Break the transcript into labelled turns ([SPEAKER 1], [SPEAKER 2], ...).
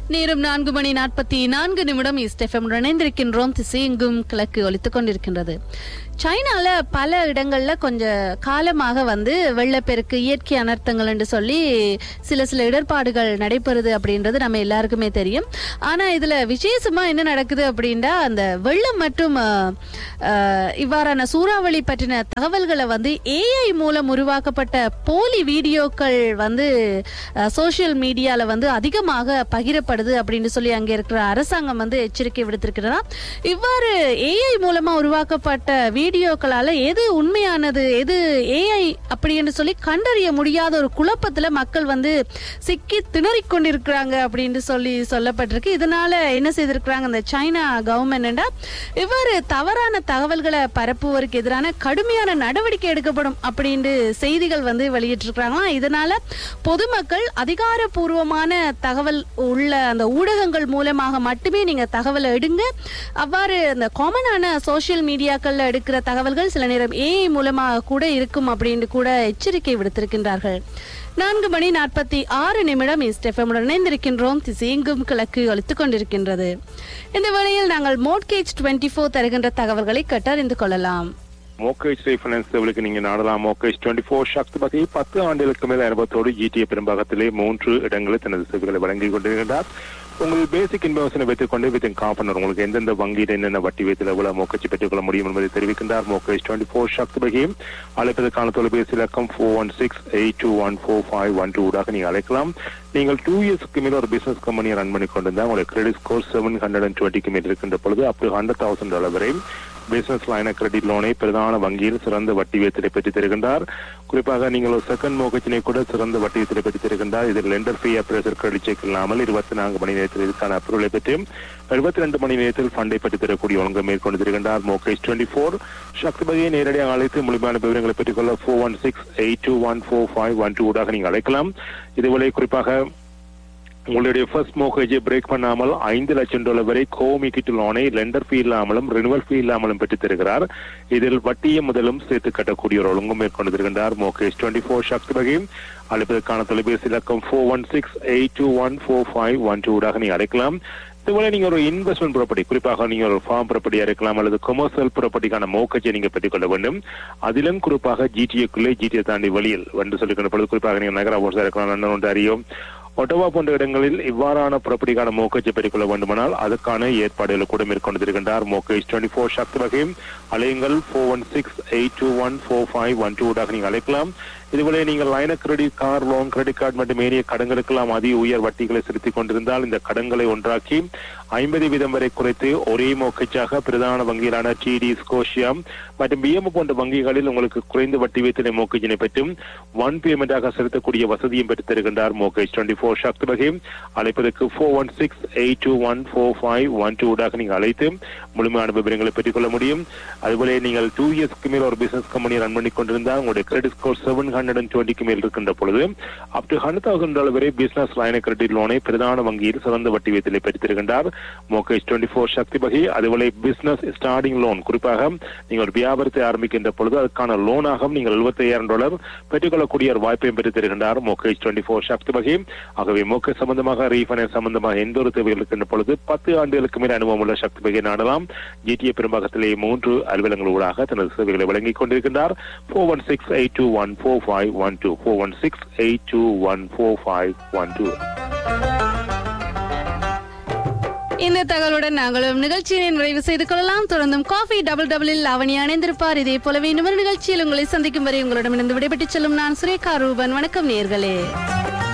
[SPEAKER 1] நேரம் நான்கு மணி நாற்பத்தி நான்கு நிமிடம் இஸ்டெஃபம் இணைந்திருக்கின்றோம் திசை எங்கும் கிழக்கு ஒலித்துக் கொண்டிருக்கின்றது சைனால பல இடங்கள்ல கொஞ்ச காலமாக வந்து வெள்ளப்பெருக்கு இயற்கை அனர்த்தங்கள் என்று சொல்லி சில சில இடர்பாடுகள் நடைபெறுது அப்படின்றது நம்ம எல்லாருக்குமே தெரியும் ஆனா இதுல விசேஷமா என்ன நடக்குது அப்படின்னா அந்த வெள்ளம் மற்றும் அஹ், அஹ், இவ்வாறான சூறாவளி பற்றின தகவல்களை வந்து ஏஐ மூலம் உருவாக்கப்பட்ட போலி வீடியோக்கள் வந்து சோஷியல் மீடியால வந்து அதிகமாக பகிரப்படுது அப்படின்னு சொல்லி அங்க இருக்கிற அரசாங்கம் வந்து எச்சரிக்கை விடுத்திருக்கிறதா இவ்வாறு ஏஐ மூலமா உருவாக்கப்பட்ட வீடியோக்களால எது உண்மையானது எது ஏஐ அப்படின்னு சொல்லி கண்டறிய முடியாத ஒரு குழப்பத்துல மக்கள் வந்து சிக்கி திணறிக் கொண்டிருக்கிறாங்க அப்படின்னு சொல்லி சொல்லப்பட்டிருக்கு இதனால என்ன செய்திருக்கிறாங்க இந்த சைனா கவர்மெண்ட் இவ்வாறு தவறான தகவல்களை பரப்புவோருக்கு எதிரான கடுமையான நடவடிக்கை எடுக்கப்படும் அப்படின்னு செய்திகள் வந்து வெளியிட்டிருக்கிறாங்களாம் இதனால பொதுமக்கள் அதிகாரப்பூர்வமான தகவல் உள்ள அந்த ஊடகங்கள் மூலமாக மட்டுமே நீங்க தகவலை எடுங்க அவ்வாறு அந்த காமனான சோஷியல் மீடியாக்கள்ல எடுக்கிற தகவல்கள் சில நேரம் ஏஐ மூலமாக கூட இருக்கும் அப்படின்னு கூட எச்சரிக்கை விடுத்திருக்கின்றார்கள் நான்கு மணி நாற்பத்தி ஆறு நிமிடம் இஸ்டெஃபமுடன் இணைந்திருக்கின்றோம் திசையெங்கும் கிழக்கு ஒலித்துக் கொண்டிருக்கின்றது இந்த வேளையில் நாங்கள் மோட்கேஜ் டுவெண்ட்டி ஃபோர் தருகின்ற தகவல்களை கட்டறிந்து கொள்ளலாம்
[SPEAKER 2] மோக்கேஜ் ரீஃபைனான்ஸ் சேவலுக்கு நீங்க நாடலாம் மோக்கேஜ் டுவெண்ட்டி ஃபோர் சக்தி பகை பத்து ஆண்டுகளுக்கு மேல் அனுபவத்தோடு ஜிடிஏ பெரும்பாகத்திலே மூன்று இடங்களில் தனது சேவைகளை வழங்கி கொண்டிருக்கிறார் உங்கள் பேசிக் இன்வெஸ்டனை வைத்துக் கொண்டு வித் காம்பனர் உங்களுக்கு எந்தெந்த வங்கியில் என்னென்ன வட்டி வைத்து எவ்வளவு மோக்கச்சி பெற்றுக்கொள்ள முடியும் என்பதை தெரிவிக்கின்றார் மோக்கேஜ் டுவெண்ட்டி ஃபோர் சக்தி பகையும் அழைப்பதற்கான தொலைபேசி இலக்கம் four one six eight two one four five one two ஊடாக நீங்கள் அழைக்கலாம் நீங்கள் டூ இயர்ஸ்க்கு மேல ஒரு பிசினஸ் கம்பெனியை ரன் பண்ணி கொண்டிருந்தால் உங்களுக்கு credit score seven hundred and டுவெண்ட்டிக்கு மேல் இருக்கின்ற பொழுது up to hundred thousand dollar வரை பிசினஸ் லைன கிரெடிட் லோனை பிரதான வங்கியில் சிறந்த வட்டி வீதத்தை பெற்று தருகின்றார் குறிப்பாக நீங்கள் ஒரு செகண்ட் மோகச்சினை கூட சிறந்த வட்டி வீதத்தை பெற்று தருகின்றார் இதில் lender fee appraiser credit check இல்லாமல் இருபத்தி நான்கு மணி நேரத்தில் இதுக்கான அப்ரூவலை பெற்று எழுபத்தி ரெண்டு மணி நேரத்தில் ஃபண்டை பெற்று தரக்கூடிய ஒழுங்கு மேற்கொண்டு தருகின்றார் மோகேஷ் டுவெண்ட்டி ஃபோர் சக்திபதியை நேரடியாக அழைத்து முழுமையான விவரங்களை பெற்றுக்கொள்ள four one six eight two one four five one two ஊடாக நீங்கள் அழைக்கலாம் இதுவரை குறிப்பாக உங்களுடைய ஃபர்ஸ்ட் மோகேஜை பிரேக் பண்ணாமல் ஐந்து லட்சம் டாலர் வரை கோமிக்கிட்டு லோனை லெண்டர் ஃபீ இல்லாமலும் ரினுவல் ஃபீ இல்லாமலும் பெற்றுத் தருகிறார் இதில் வட்டியும் முதலும் சேர்த்து கட்டக்கூடிய ஒரு ஒழுங்கும் மேற்கொண்டு தருகின்றார் மோகேஷ் டுவெண்ட்டி ஃபோர் சக்தி வகை அழைப்பதற்கான தொலைபேசி இலக்கம் four one six eight two one four five one two ஊடாக நீங்கள் அழைக்கலாம் இதுபோல நீங்க ஒரு இன்வெஸ்ட்மெண்ட் ப்ராப்பர்ட்டி குறிப்பாக நீங்க ஒரு ஃபார்ம் ப்ராப்பர்ட்டியா இருக்கலாம் அல்லது கொமர்சியல் ப்ராப்பர்ட்டிக்கான மோக்கச்சை நீங்க பெற்றுக்கொள்ள வேண்டும் அதிலும் குறிப்பாக ஜிடிஏக்குள்ளே ஜிடிஏ தாண்டி வெளியில் வந்து சொல்லிக்கொண்ட பொழுது குறிப்பாக நீங்க நகர போர்ஸா இருக்கலாம் லண்டன் ஒன்றாரியோ ஒட்டவா போன்ற இடங்களில் இவ்வாறான புறப்படிக்கான மோக்கச்சை பெற்றுக்கொள்ள வேண்டுமானால் அதற்கான ஏற்பாடுகளை கூட மேற்கொண்டிருக்கின்றார் மோக்கேஜ் டுவெண்ட்டி ஃபோர் சக்தி வகையும் அலையுங்கள் four one six eight two one four five one two நீங்கள் அழைக்கலாம் இதுபோல நீங்கள் line credit car loan credit card மற்றும் ஏனைய கடன்களுக்கெல்லாம் அதிக உயர் வட்டிகளை செலுத்திக் கொண்டிருந்தால் இந்த கடன்களை ஒன்றாக்கி ஐம்பது வீதம் வரை குறைத்து ஒரே மோக்கச்சாக பிரதான வங்கிகளான டிடி ஸ்கோஷியா மற்றும் பிஎம் போன்ற வங்கிகளில் உங்களுக்கு குறைந்த வட்டி வீதத்தினை மோக்கேஜினை பெற்றும் ஒன் பேமெண்டாக செலுத்தக்கூடிய வசதியும் பெற்று தருகின்றார் மோகேஜ் டுவெண்ட்டி ஃபோர் சக்தி வகை அழைப்பதற்கு four one six eight two one four five one two ஊடாக நீங்கள் அழைத்து முழுமையான விவரங்களை பெற்றுக்கொள்ள முடியும் அதுபோல நீங்கள் டூ இயர்ஸ்க்கு மேல் ஒரு பிசினஸ் கம்பெனி ரன் பண்ணி கொண்டிருந்தால் உங்களுடைய credit score seven hundred and டுவெண்ட்டிக்கு மேல் இருக்கின்ற பொழுது up to hundred thousand dollar வரை பிசினஸ் லைன கிரெடிட் லோனை பிரதான வங்கியில் சிறந்த வட்டி வீதத்திலே பெற்றிருக்கின்றார் மோகேஜ் டுவெண்ட்டி ஃபோர் சக்தி வகை அதுபோல பிசினஸ் ஸ்டார்டிங் லோன் குறிப்பாக நீங்கள் ஒரு வியாபாரத்தை ஆரம்பிக்கின்ற பொழுது அதுக்கான லோனாக நீங்கள் எழுபத்தி ஐயாயிரம் டாலர் பெற்றுக்கொள்ளக்கூடிய ஒரு வாய்ப்பையும் பெற்று தருகின்றார் மோகேஜ் டுவெண்ட்டி ஃபோர் சக்தி வகை ஆகவே மோகேஜ் சம்பந்தமாக ரீஃபைனான்ஸ் சம்பந்தமாக எந்த ஒரு தேவைகள் இருக்கின்ற பொழுது பத்து ஆண்டுகளுக்கு மேல் அனுபவம் உள்ள சக்தி வகை நாடலாம் ஜிடிஏ பெரும்பாகத்திலே மூன்று அலுவலகங்கள் ஊடாக தனது சேவைகளை வழங்கிக் கொண்டிருக்கின்றார் four one six eight two one four five one two four one six eight two one four five one two
[SPEAKER 1] இந்த தகவலுடன் நாங்களும் நிகழ்ச்சியை நிறைவு செய்து கொள்ளலாம் தொடர்ந்தும் காஃபி டபுள் டபுளில் அவனி அணைந்திருப்பார் இதே போலவே இன்னொரு நிகழ்ச்சியில் உங்களை சந்திக்கும் வரை உங்களிடமிருந்து விடைபெற்றுச் செல்லும் நான் சுரேகா ரூபன் வணக்கம் நேர்களே